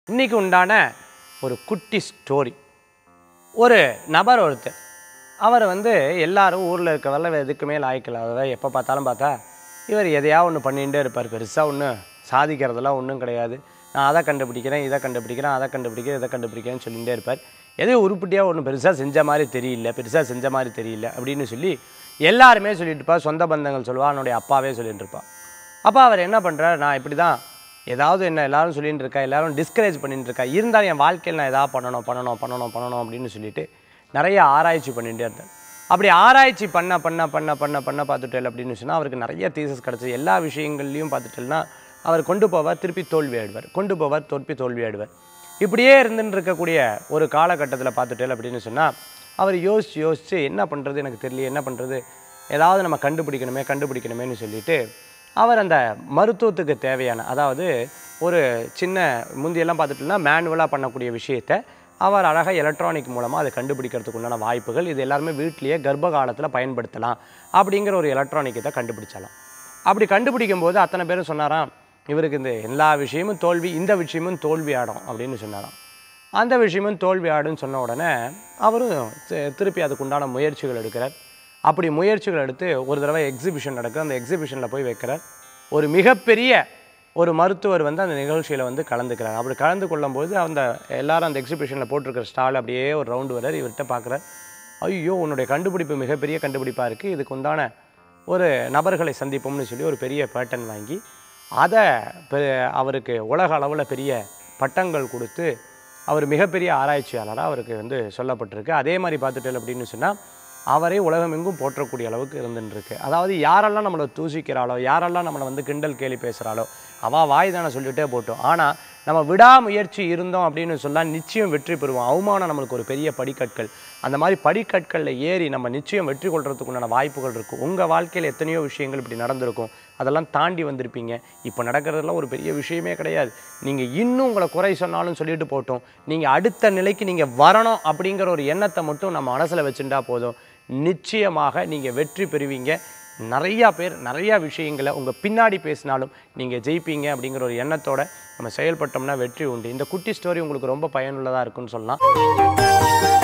இன்னைக்கு உண்டான ஒரு குட்டி ஸ்டோரி ஒரு நபர் ஒருத்தர் அவர் வந்து எல்லாரும் ஊரில் இருக்க வரல எதுக்குமே லாய்க்கலாத எப்போ பார்த்தாலும் பார்த்தா இவர் எதையா ஒன்று பண்ணிகிட்டே இருப்பார் பெருசாக ஒன்றும் சாதிக்கிறதெல்லாம் ஒன்றும் கிடையாது நான் அதை கண்டுபிடிக்கிறேன் இதை கண்டுபிடிக்கிறேன் அதை கண்டுபிடிக்கிறேன் இதை கண்டுபிடிக்கிறேன்னு சொல்லிகிட்டே இருப்பார் எதையும் உருப்படியாக ஒன்றும் பெருசாக செஞ்ச மாதிரி தெரியல பெருசாக செஞ்ச மாதிரி தெரியல அப்படின்னு சொல்லி எல்லாருமே சொல்லிட்டு இருப்பா சொந்த பந்தங்கள் சொல்லுவா அவனுடைய அப்பாவே சொல்லிட்டு இருப்பா அப்போ அவர் என்ன பண்ணுறார் நான் இப்படி தான் ஏதாவது என்ன எல்லாரும் சொல்லிட்டு இருக்கா எல்லாரும் டிஸ்கரேஜ் பண்ணிட்டு இருக்கா இருந்தாலும் என் வாழ்க்கையில் நான் எதாவது பண்ணணும் பண்ணணும் பண்ணணும் பண்ணணும் அப்படின்னு சொல்லிட்டு நிறைய ஆராய்ச்சி பண்ணிகிட்டே இருந்தேன் அப்படி ஆராய்ச்சி பண்ண பண்ண பண்ண பண்ண பண்ண பார்த்துட்டேன் அப்படின்னு சொன்னால் அவருக்கு நிறைய தீசஸ் கிடச்சி எல்லா விஷயங்கள்லையும் பார்த்துட்டேன்னா அவர் கொண்டு போவார் திருப்பி தோல்வி ஆயிடுவார் கொண்டு போவார் திருப்பி தோல்வி ஆயிடுவார் இப்படியே இருந்துட்டு இருக்கக்கூடிய ஒரு காலகட்டத்தில் பார்த்துட்டேன் அப்படின்னு சொன்னால் அவர் யோசிச்சு யோசிச்சு என்ன பண்ணுறது எனக்கு தெரியல என்ன பண்ணுறது ஏதாவது நம்ம கண்டுபிடிக்கணுமே கண்டுபிடிக்கணுமேன்னு சொல்லிட்டு அவர் அந்த மருத்துவத்துக்கு தேவையான அதாவது ஒரு சின்ன முந்தியெல்லாம் பார்த்துட்டோம்னா மேனுவலாக பண்ணக்கூடிய விஷயத்தை அவர் அழகாக எலக்ட்ரானிக் மூலமாக அதை கண்டுபிடிக்கிறதுக்கு உண்டான வாய்ப்புகள் இது எல்லாருமே வீட்டிலேயே கர்ப்ப காலத்தில் பயன்படுத்தலாம் அப்படிங்கிற ஒரு எலக்ட்ரானிக்கை தான் கண்டுபிடிச்சலாம் அப்படி கண்டுபிடிக்கும் போது அத்தனை பேரும் சொன்னாராம் இவருக்கு இந்த எல்லா விஷயமும் தோல்வி இந்த விஷயமும் தோல்வி ஆடும் அப்படின்னு சொன்னாராம் அந்த விஷயமும் தோல்வி ஆடுன்னு சொன்ன உடனே அவரும் தி- திருப்பி அதுக்கு உண்டான முயற்சிகள் எடுக்கிறார் அப்படி முயற்சிகள் எடுத்து ஒரு தடவை எக்ஸிபிஷன் நடக்குது அந்த எக்ஸிபிஷனில் போய் வைக்கிறார் ஒரு மிகப்பெரிய ஒரு மருத்துவர் வந்து அந்த நிகழ்ச்சியில் வந்து கலந்துக்கிறார் அப்படி கலந்து கொள்ளும்போது அந்த எல்லாரும் அந்த எக்ஸிபிஷனில் போட்டிருக்கிற ஸ்டால் அப்படியே ஒரு ரவுண்டு வரார் இவர்கிட்ட பார்க்குறார் ஐயோ உன்னுடைய கண்டுபிடிப்பு மிகப்பெரிய கண்டுபிடிப்பாக இருக்குது இதுக்கு உண்டான ஒரு நபர்களை சந்திப்போம்னு சொல்லி ஒரு பெரிய பேட்டன் வாங்கி அதை பெ- அவருக்கு உலக அளவில் பெரிய பட்டங்கள் கொடுத்து அவர் மிகப்பெரிய ஆராய்ச்சியாளராக அவருக்கு வந்து சொல்லப்பட்டிருக்கு அதே மாதிரி பார்த்துட்டேன் அப்படின்னு சொன்னால் அவரே உலகமெங்கும் போற்றக்கூடிய அளவுக்கு இருந்துருக்கு அதாவது யாரெல்லாம் நம்மளை தூசிக்கிறாளோ யாரெல்லாம் நம்மளை வந்து கிண்டல் கேலி பேசுகிறாளோ அவள் வாய் தானே சொல்லிட்டே போட்டோம் ஆனால் நம்ம விடாமுயற்சி இருந்தோம் அப்படின்னு சொன்னால் நிச்சயம் வெற்றி பெறுவோம் அவமானம் நம்மளுக்கு ஒரு பெரிய படிக்கற்கள் அந்த மாதிரி படிக்கற்களில் ஏறி நம்ம நிச்சயம் வெற்றி கொள்றதுக்கு உண்டான வாய்ப்புகள் இருக்கும் உங்கள் வாழ்க்கையில் எத்தனையோ விஷயங்கள் இப்படி நடந்திருக்கும் அதெல்லாம் தாண்டி வந்திருப்பீங்க இப்போ நடக்கிறதெல்லாம் ஒரு பெரிய விஷயமே கிடையாது நீங்கள் இன்னும் உங்களை குறை சொன்னாலும் சொல்லிட்டு போட்டோம் நீங்கள் அடுத்த நிலைக்கு நீங்கள் வரணும் அப்படிங்கிற ஒரு எண்ணத்தை மட்டும் நம்ம மனசில் வச்சுட்டா போதும் நிச்சயமாக நீங்கள் வெற்றி பெறுவீங்க நிறையா பேர் நிறையா விஷயங்களை உங்கள் பின்னாடி பேசினாலும் நீங்கள் ஜெயிப்பீங்க அப்படிங்கிற ஒரு எண்ணத்தோட நம்ம செயல்பட்டோம்னா வெற்றி உண்டு இந்த குட்டி ஸ்டோரி உங்களுக்கு ரொம்ப பயனுள்ளதாக இருக்குன்னு சொல்லலாம்